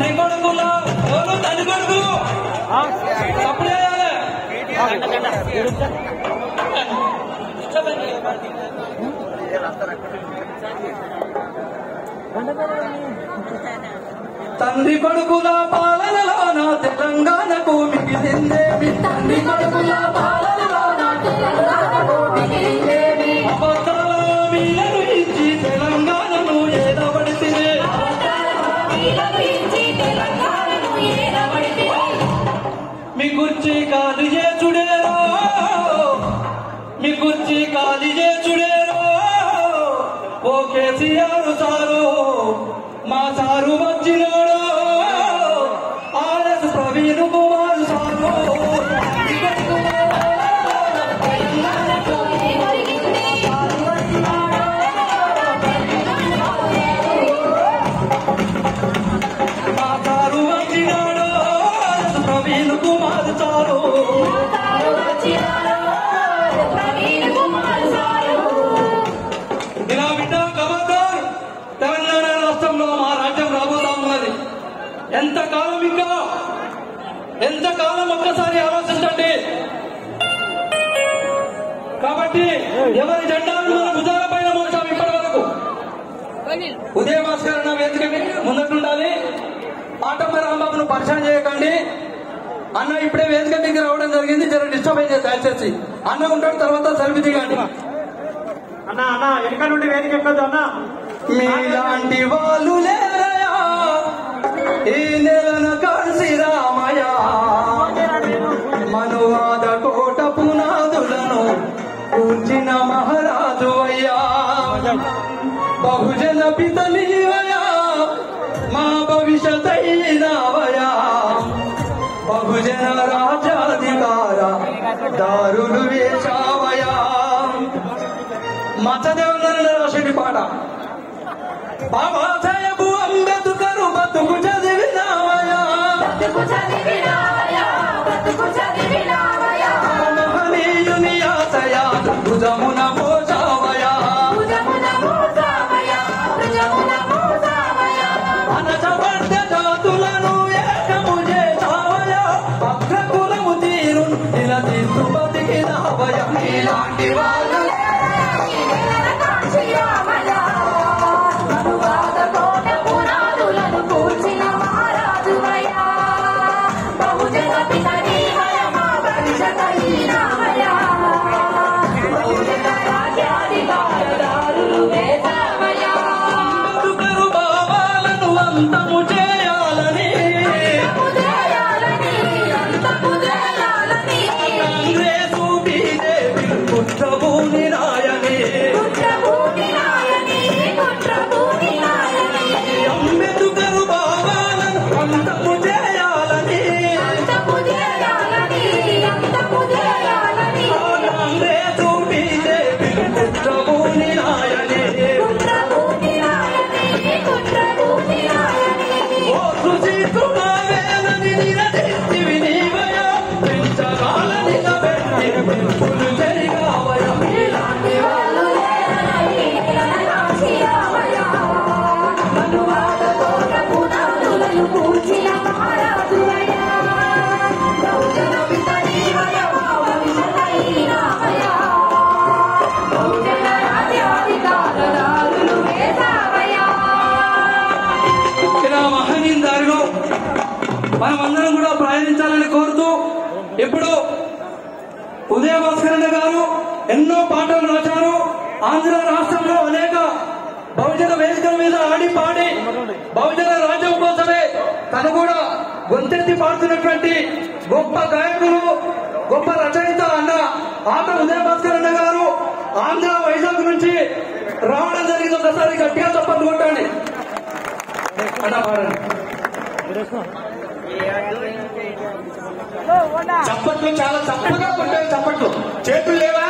తండ్రి కొడుకుల ఓలు తల్లి కొడుకులు అప్పుడే తండ్రి కొడుకుల పాలనలో నా తెలంగాణకు మిగిలిందేమి తండ్రి కొడుకుల పాలనలో నా తెలంగాణకు మిగిలిందేమి అబద్ధాల మీలను ఇచ్చి తెలంగాణను ఏదబడితే మీ కుర్చీ కాలి చేసుడేరో మీ కుర్చీ కాలి చేసుడేరో ఓ కేసీఆర్ సారు మా సారు వచ్చినాడు ఆర్ఎస్ ప్రవీణ్ కుమార్ సారు మా సారు వచ్చినాడు ఆర్ఎస్ ప్రవీణ్ కుమార్ సారు ఇలా బిడ్డ ఖబర్దార్ తెలంగాణ రాష్ట్రంలో మా రాజ్యం రాబోతా ఉన్నది ఎంత కాలం ఇంకా ఎంత కాలం ఒక్కసారి ఆలోచించండి కాబట్టి ఎవరి జెండాను మన భుజాల పైన మోసాం ఇప్పటి వరకు ఉదయ భాస్కర్ అన్న వేదికకి ముందటుండాలి ఆటమ్మ రాంబాబును పరిచయం చేయకండి అన్న ఇప్పుడే వేదిక దగ్గర రావడం జరిగింది జర డిస్టర్బ్ అయితే దయచేసి అన్న ఉంటాడు తర్వాత సెల్ఫీ దిగండి అన్న అన్న వెనుక నుండి వేదిక ఎక్కదు అన్న మీలాంటి వాళ్ళు లేరయా ఈ నెలన కలిసి రామయా మనువాద కోట పునాదులను కూర్చిన మహారాజు అయ్యా బహుజన పితలీవయా మా భవిష్యత్ అయినావయా బహుజన రాజ్యాధికార దారులు వేశావయా మచ్చదేవనారాయణ రాసేటి పాట బాబాసాహెబు అంబేద్కర్ బతుకు చదివినావయా మహనీయుని ఆశయా భుజమున మోసావయా అనచబడ్డ జాతులను ఏకము చేసావయా అగ్రకులము తీరు ఇలా తీర్చు బతికినావయా ఇలాంటి వాళ్ళు అంబేద్కరు భావాలను అంతము చేయాలని కాంగ్రెసు బీజేపీ కుట్రభూని రాయని అంబేద్కరు భావాలను అంతము చేయాలని కాంగ్రెసు బీజేపీ కుట్రభూని రాయని ఓ సుశీతుమావేలని నిలదీసివి నీవయా పెంచగాలని నిలబెట్టి పెంపులు జరిగావయా పూర్చిన మహారాజువయ్యా బహుజన పితనీవయ భవిష్యతైనావయ్యా బహుజన రాజ్యాధికారదారులు వేసావయ్యా ఇలా మహనీయుని దారిలో మనమందరం కూడా ప్రయాణించాలని కోరుతూ ఇప్పుడు ఉదయ భాస్కరణ గారు ఎన్నో పాటలు రాశారు ఆంధ్ర రాష్ట్రంలో అనేక బహుజన వేదికల మీద ఆడి పాడి బహుజన రాజ్యం కోసమే తను కూడా గొంతెత్తి పాడుతున్నటువంటి గొప్ప గాయకులు గొప్ప రచయిత అన్న ఆట ఉదయ భాస్కరణ గారు ఆంధ్ర వైజాగ్ నుంచి రావడం జరిగింది ఒకసారి గట్టిగా చప్పట్లు కొట్టండి అన్న పాడండి చప్పట్లు చాలా చప్పగా కొట్టాయి చప్పట్లు చేతులు లేవా